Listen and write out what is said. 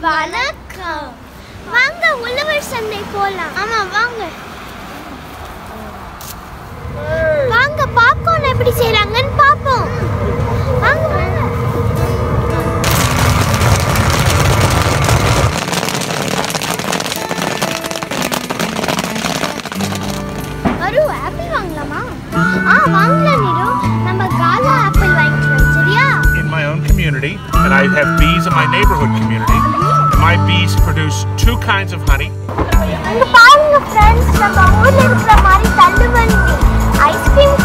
வணக்கம் வாங்க உழவர் சந்தை போலாம் ஆமா வாங்க வாங்க பாப்கார்ன் எப்படி செய்றாங்கன்னு பாப்போம் வாங்க வாங்க அரு ஆப்பிள் வாங்கலாமா ஆ வாங்கலாம் நிரு நம்ம காலா ஆப்பிள் வாங்கிக்கலாம் சரியா in my own community, and I have bees in my neighborhood community. And my bees produce two kinds of honey. இங்க பாருங்க ஃப்ரெண்ட்ஸ் நம்ம ஊர்ல இருக்கிற மாதிரி தள்ளுவண்டி ஐஸ்கிரீம்